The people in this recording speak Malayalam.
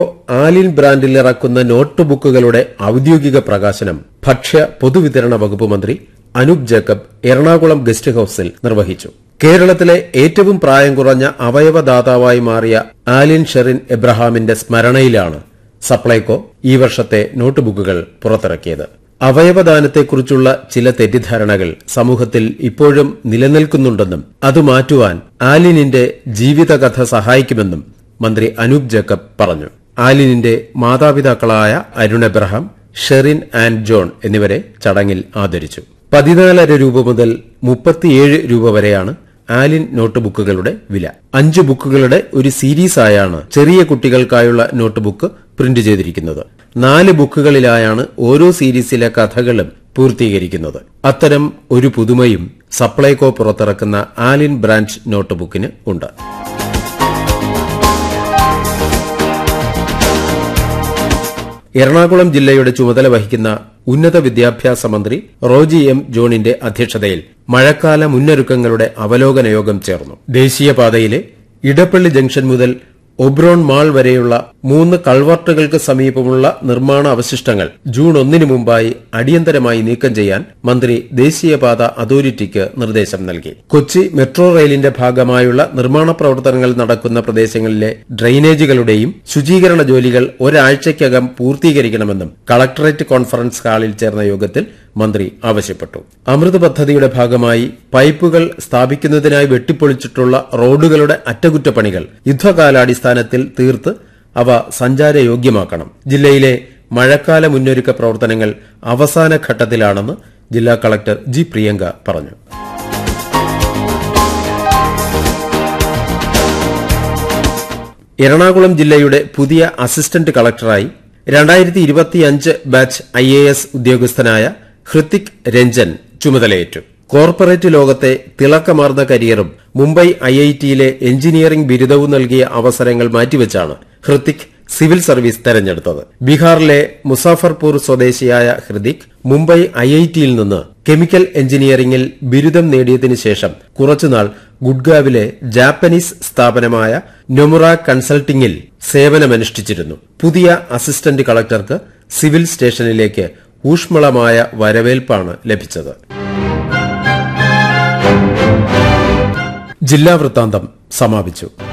ആലിൻ ബ്രാൻഡിൽ ഇറക്കുന്ന നോട്ട് ബുക്കുകളുടെ ഔദ്യോഗിക പ്രകാശനം ഭക്ഷ്യ പൊതുവിതരണ വകുപ്പ് മന്ത്രി അനൂപ് ജേക്കബ് എറണാകുളം ഗസ്റ്റ് ഹൌസിൽ നിർവഹിച്ചു കേരളത്തിലെ ഏറ്റവും പ്രായം കുറഞ്ഞ അവയവദാതാവായി മാറിയ ആലിൻ ഷെറിൻ എബ്രഹാമിന്റെ സ്മരണയിലാണ് സപ്ലൈകോ ഈ വർഷത്തെ നോട്ട് ബുക്കുകൾ പുറത്തിറക്കിയത് അവയവദാനത്തെക്കുറിച്ചുള്ള ചില തെറ്റിദ്ധാരണകൾ സമൂഹത്തിൽ ഇപ്പോഴും നിലനിൽക്കുന്നുണ്ടെന്നും അത് മാറ്റുവാൻ ആലിനിന്റെ ജീവിതകഥ സഹായിക്കുമെന്നും മന്ത്രി അനൂപ് ജേക്കബ് പറഞ്ഞു ആലിനിന്റെ മാതാപിതാക്കളായ അരുൺ എബ്രഹാം ഷെറിൻ ആൻഡ് ജോൺ എന്നിവരെ ചടങ്ങിൽ ആദരിച്ചു പതിനാലര രൂപ മുതൽ മുപ്പത്തിയേഴ് രൂപ വരെയാണ് ആലിൻ നോട്ട് ബുക്കുകളുടെ വില അഞ്ച് ബുക്കുകളുടെ ഒരു സീരീസായാണ് ചെറിയ കുട്ടികൾക്കായുള്ള നോട്ട് ബുക്ക് പ്രിന്റ് ചെയ്തിരിക്കുന്നത് നാല് ബുക്കുകളിലായാണ് ഓരോ സീരീസിലെ കഥകളും പൂർത്തീകരിക്കുന്നത് അത്തരം ഒരു പുതുമയും സപ്ലൈകോ പുറത്തിറക്കുന്ന ആലിൻ ബ്രാൻഡ് നോട്ട് ബുക്കിന് ഉണ്ട് എറണാകുളം ജില്ലയുടെ ചുമതല വഹിക്കുന്ന ഉന്നത വിദ്യാഭ്യാസ മന്ത്രി റോജി എം ജോണിന്റെ അധ്യക്ഷതയിൽ മഴക്കാല മുന്നൊരുക്കങ്ങളുടെ അവലോകന യോഗം ചേർന്നു ദേശീയപാതയിലെ ഇടപ്പള്ളി ജംഗ്ഷൻ മുതൽ ഒബ്രോൺ മാൾ വരെയുള്ള മൂന്ന് കൾവർട്ടുകൾക്ക് സമീപമുള്ള നിർമ്മാണ അവശിഷ്ടങ്ങൾ ജൂൺ ഒന്നിന് മുമ്പായി അടിയന്തരമായി നീക്കം ചെയ്യാൻ മന്ത്രി ദേശീയപാത അതോറിറ്റിക്ക് നിർദ്ദേശം നൽകി കൊച്ചി മെട്രോ റെയിലിന്റെ ഭാഗമായുള്ള നിർമ്മാണ പ്രവർത്തനങ്ങൾ നടക്കുന്ന പ്രദേശങ്ങളിലെ ഡ്രെയിനേജുകളുടെയും ശുചീകരണ ജോലികൾ ഒരാഴ്ചയ്ക്കകം പൂർത്തീകരിക്കണമെന്നും കളക്ടറേറ്റ് കോൺഫറൻസ് ഹാളിൽ ചേർന്ന യോഗത്തിൽ മന്ത്രി ആവശ്യപ്പെട്ടു അമൃത് പദ്ധതിയുടെ ഭാഗമായി പൈപ്പുകൾ സ്ഥാപിക്കുന്നതിനായി വെട്ടിപ്പൊളിച്ചിട്ടുള്ള റോഡുകളുടെ അറ്റകുറ്റപ്പണികൾ യുദ്ധകാലാടിസ്ഥാനത്തിൽ തീർത്ത് അവ സഞ്ചാരയോഗ്യമാക്കണം ജില്ലയിലെ മഴക്കാല മുന്നൊരുക്ക പ്രവർത്തനങ്ങൾ അവസാന ഘട്ടത്തിലാണെന്ന് ജില്ലാ കളക്ടർ ജി പ്രിയങ്ക പറഞ്ഞു എറണാകുളം ജില്ലയുടെ പുതിയ അസിസ്റ്റന്റ് കളക്ടറായി രണ്ടായിരത്തി ഇരുപത്തിയഞ്ച് ബാച്ച് ഐ എ എസ് ഉദ്യോഗസ്ഥനായ ഹൃത്തിക് രഞ്ജൻ ചുമതലയേറ്റു കോർപ്പറേറ്റ് ലോകത്തെ തിളക്കമാർന്ന കരിയറും മുംബൈ ഐ ഐ ടിയിലെ എഞ്ചിനീയറിംഗ് ബിരുദവും നൽകിയ അവസരങ്ങൾ മാറ്റിവെച്ചാണ് ഹൃത്തിക് സിവിൽ സർവീസ് തെരഞ്ഞെടുത്തത് ബീഹാറിലെ മുസാഫർപൂർ സ്വദേശിയായ ഹൃതിക് മുംബൈ ഐ ഐ ടിയിൽ നിന്ന് കെമിക്കൽ എഞ്ചിനീയറിംഗിൽ ബിരുദം നേടിയതിനു ശേഷം കുറച്ചുനാൾ ഗുഡ്ഗാവിലെ ജാപ്പനീസ് സ്ഥാപനമായ നൊമുറ കൺസൾട്ടിംഗിൽ സേവനമനുഷ്ഠിച്ചിരുന്നു പുതിയ അസിസ്റ്റന്റ് കളക്ടർക്ക് സിവിൽ സ്റ്റേഷനിലേക്ക് ഊഷ്മളമായ വരവേൽപ്പാണ് ലഭിച്ചത് ജില്ലാ വൃത്താന്തം സമാപിച്ചു